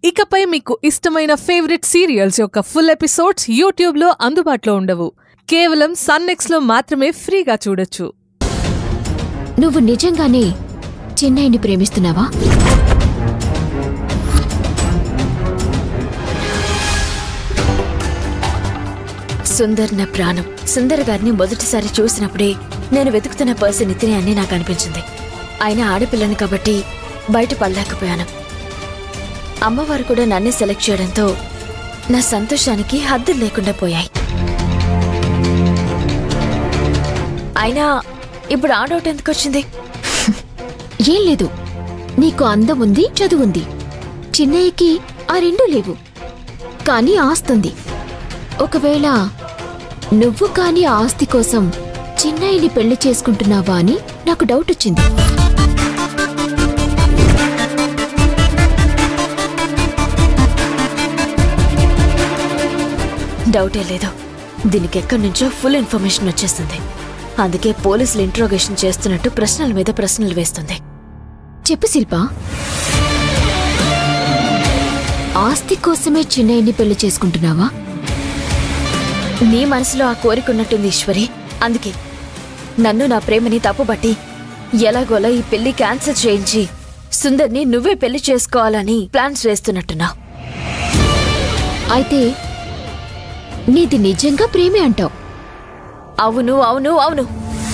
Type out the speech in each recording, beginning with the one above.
ఇకపై మీకు ఇష్టమైన ఫేవరెట్ సీరియల్స్ యొక్క ఫుల్ ఎపిసోడ్స్ యూట్యూబ్లో అందుబాటులో ఉండవు కేవలం సన్నెక్స్లో మాత్రమే ఫ్రీగా చూడొచ్చు నువ్వు నిజంగానే చిన్నయ్యని ప్రేమిస్తున్నావా సుందర్ నా ప్రాణం సుందర్ గారిని మొదటిసారి చూసినప్పుడే నేను వెతుకుతున్న పర్సన్ ఇతనే అని నాకు అనిపించింది ఆయన ఆడపిల్లని కాబట్టి బయట పడలేకపోయాను అమ్మవారు కూడా నన్నే సెలెక్ట్ చేయడంతో నా సంతోషానికి హద్దులు లేకుండా పోయాయి అయినా ఇప్పుడు ఆ డౌట్ ఎందుకు వచ్చింది ఏం లేదు నీకు అందం ఉంది చదువుంది చిన్నయ్యకి ఆ రెండూ లేవు కానీ ఆస్తుంది ఒకవేళ నువ్వు కాని ఆ ఆస్తి కోసం చిన్నయ్యని పెళ్లి చేసుకుంటున్నావా అని నాకు డౌట్ వచ్చింది డౌటే లేదు దీనికి ఎక్కడి నుంచో ఫుల్ ఇన్ఫర్మేషన్ వచ్చేస్తుంది అందుకే పోలీసులు ఇంట్రోగేషన్ చేస్తున్నట్టు ప్రశ్నల మీద ప్రశ్నలు వేస్తుంది చెప్పు శిల్ప ఆస్తి కోసమే చిన్నయ్యని పెళ్లి చేసుకుంటున్నావా నీ మనసులో ఆ కోరిక ఉన్నట్టుంది ఈశ్వరి అందుకే నన్ను నా ప్రేమని తప్పుబట్టి ఎలాగోలా ఈ పెళ్లి క్యాన్సిల్ చేయించి సుందర్ని నువ్వే పెళ్లి చేసుకోవాలని ప్లాన్స్ వేస్తున్నట్టున్నా అయితే నీది నిజంగా ప్రేమే అంటావు అవును అవును అవును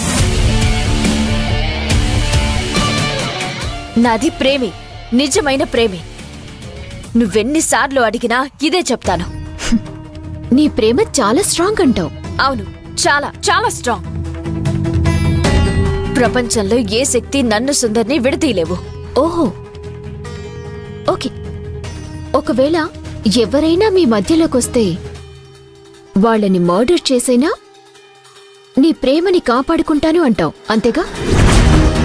నాది ప్రేమి నిజమైన ప్రేమి నువ్వెన్నిసార్లు అడిగినా ఇదే చెప్తాను నీ ప్రేమ చాలా స్ట్రాంగ్ అంటావు అవును చాలా చాలా స్ట్రాంగ్ ప్రపంచంలో ఏ శక్తి నన్ను సుందర్ని విడతీయలేవు ఓహో ఓకే ఒకవేళ ఎవరైనా మీ మధ్యలోకొస్తే వాళ్ళని మర్డర్ చేసైనా నీ ప్రేమని కాపాడుకుంటాను అంటావు అంతేగా